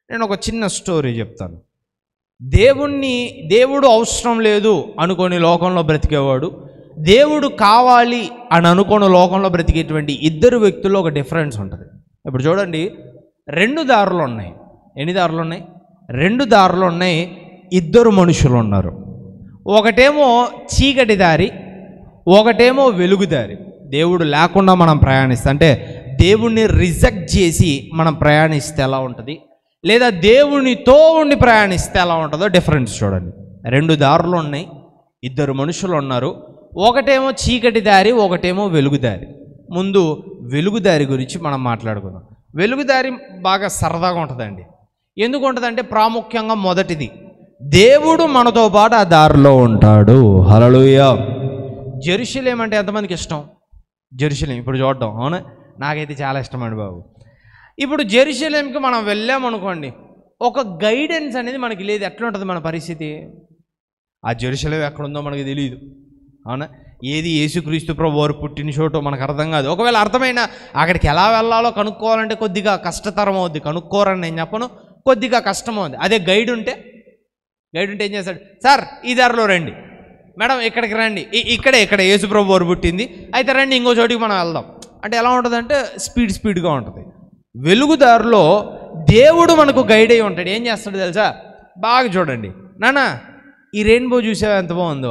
నేను ఒక చిన్న స్టోరీ చెప్తాను దేవుణ్ణి దేవుడు అవసరం లేదు అనుకొని లోకంలో బ్రతికేవాడు దేవుడు కావాలి అని అనుకోని లోకంలో బ్రతికేటువంటి ఇద్దరు వ్యక్తుల్లో ఒక డిఫరెన్స్ ఉంటుంది ఇప్పుడు చూడండి రెండు దారులు ఉన్నాయి ఎన్ని దారులు ఉన్నాయి రెండు దారులు ఉన్నాయి ఇద్దరు మనుషులు ఉన్నారు ఒకటేమో చీకటి దారి ఒకటేమో వెలుగు దారి దేవుడు లేకుండా మనం ప్రయాణిస్తే అంటే దేవుణ్ణి రిజెక్ట్ చేసి మనం ప్రయాణిస్తే ఎలా ఉంటుంది లేదా దేవునితో ఉండి ప్రయాణిస్తే ఎలా ఉంటుందో డిఫరెన్స్ చూడండి రెండు దారులు ఉన్నాయి ఇద్దరు మనుషులు ఉన్నారు ఒకటేమో చీకటి దారి ఒకటేమో వెలుగుదారి ముందు వెలుగుదారి గురించి మనం మాట్లాడుకుందాం వెలుగుదారి బాగా సరదాగా ఉంటుందండి ఎందుకు ఉంటుందంటే ప్రాముఖ్యంగా మొదటిది దేవుడు మనతో పాటు ఆ దారిలో ఉంటాడు హలలుయ జెరూసలేం అంటే ఎంతమందికి ఇష్టం జెరూసలేం ఇప్పుడు చూడడం అవునా నాకైతే చాలా ఇష్టం అండి బాబు ఇప్పుడు జెరూసలేంకి మనం వెళ్ళామనుకోండి ఒక గైడెన్స్ అనేది మనకి లేదు ఎట్లా ఉంటుంది మన పరిస్థితి ఆ జెరూసలేం ఎక్కడుందో మనకి తెలియదు అవునా ఏది యేసుక్రీస్తు ప్రభు వారు పుట్టిన చోటు మనకు అర్థం కాదు ఒకవేళ అర్థమైనా అక్కడికి ఎలా వెళ్ళాలో కనుక్కోవాలంటే కొద్దిగా కష్టతరం అవుద్ది కనుక్కోరని నేను చెప్పను కొద్దిగా కష్టం అవుద్ది అదే గైడ్ ఉంటే గైడ్ ఉంటే ఏం చేస్తాడు సార్ ఈ దారిలో రండి మేడం ఇక్కడికి రండి ఇ- ఇక్కడే ఇక్కడ యేసుప్రభు వారు పుట్టింది అయితే రండి ఇంకో చోటికి మనం వెళ్దాం అంటే ఎలా ఉంటుందంటే స్పీడ్ స్పీడ్గా ఉంటుంది వెలుగుదారిలో దేవుడు మనకు గైడ్ అయి ఉంటాడు ఏం చేస్తాడు తెలుసా బాగా చూడండి నాన్న ఈ రెయిన్బో చూసావా ఎంత బాగుందో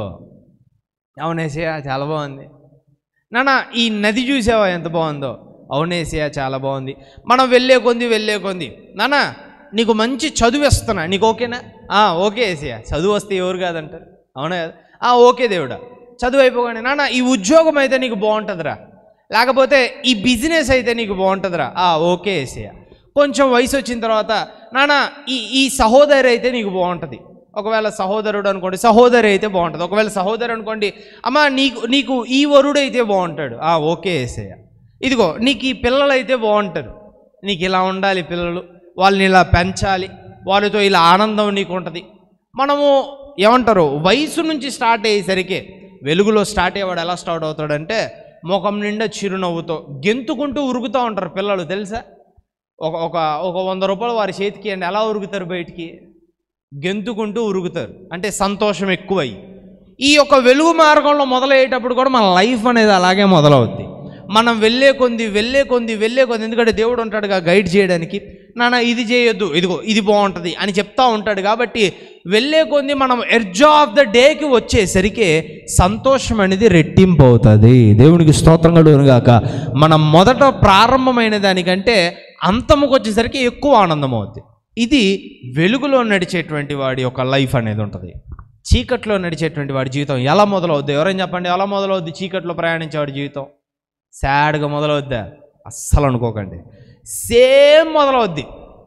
అవునేసయ్యా చాలా బాగుంది నాన్న ఈ నది చూసావా ఎంత బాగుందో అవునేసయ్యా చాలా బాగుంది మనం వెళ్ళే కొంది వెళ్ళే కొంది నాన్న నీకు మంచి చదువు ఇస్తున్నా నీకు ఓకేనా ఆ, ఓకే ఏసయ్యా చదువు వస్తే ఎవరు కాదంటారు అవునా కదా ఆ, ఓకే దేవుడా చదువు అయిపోగానే నాన్న ఈ ఉద్యోగం అయితే నీకు బాగుంటుందిరా లేకపోతే ఈ బిజినెస్ అయితే నీకు బాగుంటుందిరా ఆ, ఓకే ఏసయ్యా కొంచెం వయసు వచ్చిన తర్వాత నాన్న ఈ ఈ సహోదరి అయితే నీకు బాగుంటుంది ఒకవేళ సహోదరుడు అనుకోండి సహోదరి అయితే బాగుంటుంది ఒకవేళ సహోదరు అనుకోండి అమ్మ నీకు నీకు ఈ వరుడు అయితే బాగుంటాడు ఆ ఓకే ఏసయ్య ఇదిగో నీకు ఈ పిల్లలు అయితే బాగుంటారు నీకు ఇలా ఉండాలి పిల్లలు వాళ్ళని ఇలా పెంచాలి వాళ్ళతో ఇలా ఆనందం నీకు ఉంటుంది మనము ఏమంటారు వయసు నుంచి స్టార్ట్ అయ్యేసరికి వెలుగులో స్టార్ట్ అయ్యేవాడు ఎలా స్టార్ట్ అవుతాడంటే ముఖం నిండా చిరునవ్వుతో గెంతుకుంటూ ఉరుకుతూ ఉంటారు పిల్లలు తెలుసా ఒక ఒక ఒక వంద రూపాయలు వారి చేతికి అండి ఎలా ఉరుకుతారు బయటికి గెంతుకుంటూ ఉరుగుతారు అంటే సంతోషం ఎక్కువయ్యి ఈ యొక్క వెలుగు మార్గంలో మొదలయ్యేటప్పుడు కూడా మన లైఫ్ అనేది అలాగే మొదలవుద్ది మనం వెళ్ళే కొంది వెళ్ళే కొంది వెళ్ళే కొంది ఎందుకంటే దేవుడు ఉంటాడుగా గైడ్ చేయడానికి నాన్న ఇది చేయొద్దు ఇదిగో ఇది బాగుంటుంది అని చెప్తా ఉంటాడు కాబట్టి వెళ్ళే కొంది మనం ఎడ్జ్ ఆఫ్ ద డేకి వచ్చేసరికి సంతోషం అనేది రెట్టింపు అవుతుంది దేవునికి స్తోత్రం కలుగునుగాక మనం మొదట ప్రారంభమైన దానికంటే అంతముకు వచ్చేసరికి ఎక్కువ ఆనందం అవుద్ది ఇది వెలుగులో నడిచేటువంటి వాడి యొక్క లైఫ్ అనేది ఉంటుంది చీకట్లో నడిచేటువంటి వాడి జీవితం ఎలా మొదలవుద్ది ఎవరైనా చెప్పండి ఎలా మొదలవుద్ది చీకట్లో ప్రయాణించేవాడి జీవితం సాడ్గా మొదలవుద్దా అస్సలు అనుకోకండి సేమ్ మొదలవుద్ది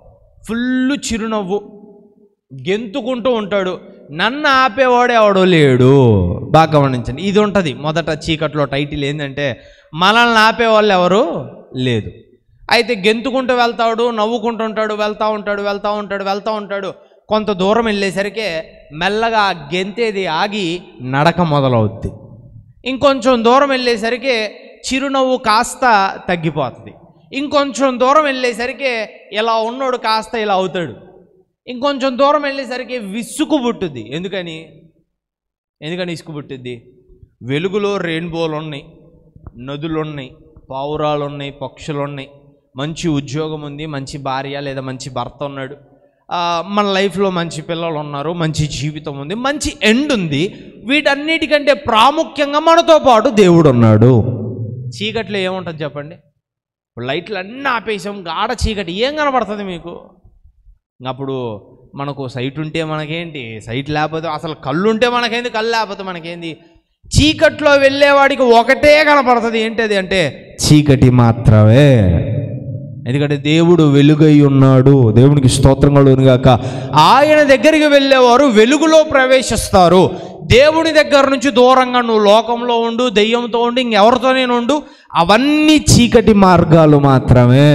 ఫుల్ చిరునవ్వు గెంతుకుంటూ ఉంటాడు నన్ను ఆపేవాడు ఎవడో లేడు బాగా గమనించండి ఇది ఉంటుంది మొదట చీకట్లో టైటిల్ ఏంటంటే మనల్ని ఆపేవాళ్ళు ఎవరు లేదు అయితే గెంతుకుంటూ వెళ్తాడు నవ్వుకుంటూ ఉంటాడు వెళ్తూ ఉంటాడు వెళ్తూ ఉంటాడు వెళ్తూ ఉంటాడు కొంత దూరం వెళ్ళేసరికి మెల్లగా ఆ గెంతేది ఆగి నడక మొదలవుద్ది ఇంకొంచెం దూరం వెళ్ళేసరికి చిరునవ్వు కాస్త తగ్గిపోతుంది ఇంకొంచెం దూరం వెళ్ళేసరికి ఇలా ఉన్నోడు కాస్త ఇలా అవుతాడు ఇంకొంచెం దూరం వెళ్ళేసరికి విసుగు పుట్టుద్ది ఎందుకని ఎందుకని ఇసుకు పుట్టుద్ది వెలుగులో రెయిన్బోలు ఉన్నాయి నదులు ఉన్నాయి పావురాలు ఉన్నాయి పక్షులు ఉన్నాయి మంచి ఉద్యోగం ఉంది మంచి భార్య లేదా మంచి భర్త ఉన్నాడు ఆ, మన లైఫ్లో మంచి పిల్లలు ఉన్నారు మంచి జీవితం ఉంది మంచి ఎండ్ ఉంది వీటన్నిటికంటే ప్రాముఖ్యంగా మనతో పాటు దేవుడు ఉన్నాడు చీకట్లో ఏముంటుంది చెప్పండి ఇప్పుడు లైట్లు అన్నీ ఆపేసాం గాఢ చీకటి ఏం కనపడుతుంది మీకు అప్పుడు మనకు సైట్ ఉంటే మనకేంటి సైట్ లేకపోతే అసలు కళ్ళు ఉంటే మనకేంది కళ్ళు లేకపోతే మనకేంది చీకట్లో వెళ్ళేవాడికి ఒకటే కనపడుతుంది ఏంటది అంటే చీకటి మాత్రమే ఎందుకంటే దేవుడు వెలుగై ఉన్నాడు దేవునికి స్తోత్రం కలుగునుగాక ఆయన దగ్గరికి వెళ్ళేవారు వెలుగులో ప్రవేశిస్తారు దేవుని దగ్గర నుంచి దూరంగా నువ్వు లోకంలో ఉండు దెయ్యంతో ఉండు ఇంకెవరితో నేను ఉండు అవన్నీ చీకటి మార్గాలు మాత్రమే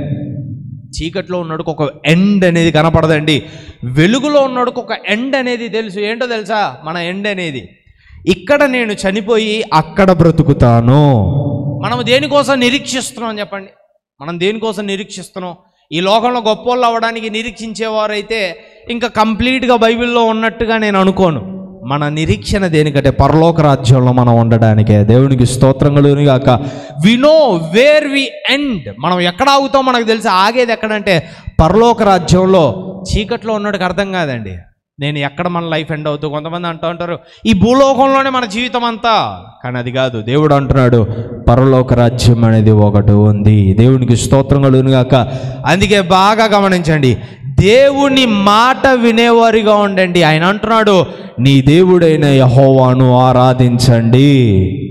చీకట్లో ఉన్నాడుకు ఒక ఎండ్ అనేది కనపడదండి వెలుగులో ఉన్నాడుకు ఒక ఎండ్ అనేది తెలుసు ఏంటో తెలుసా మన ఎండ్ అనేది ఇక్కడ నేను చనిపోయి అక్కడ బ్రతుకుతాను మనం దేనికోసం నిరీక్షిస్తున్నాం చెప్పండి మనం దేనికోసం నిరీక్షిస్తున్నాం ఈ లోకంలో గొప్పోళ్ళు అవ్వడానికి నిరీక్షించేవారైతే ఇంకా కంప్లీట్గా బైబిల్లో ఉన్నట్టుగా నేను అనుకోను మన నిరీక్షణ దేనికంటే పరలోక రాజ్యంలో మనం ఉండడానికే దేవునికి స్తోత్రంగలుని గాక we know where we end మనం ఎక్కడ ఆగుతాం మనకు తెలిసి ఆగేది ఎక్కడంటే పరలోక రాజ్యంలో చీకట్లో ఉన్నట్టుకు అర్థం కాదండి నేను ఎక్కడ మన లైఫ్ ఎండ్ అవుతూ కొంతమంది అంటూ ఉంటారు ఈ భూలోకంలోనే మన జీవితం అంతా కానీ అది కాదు దేవుడు అంటున్నాడు పరలోక రాజ్యం అనేది ఒకటి ఉంది దేవునికి స్తోత్రం గాక అందుకే బాగా గమనించండి దేవుని మాట వినేవారిగా ఉండండి ఆయన అంటున్నాడు నీ దేవుడైన యహోవాను ఆరాధించండి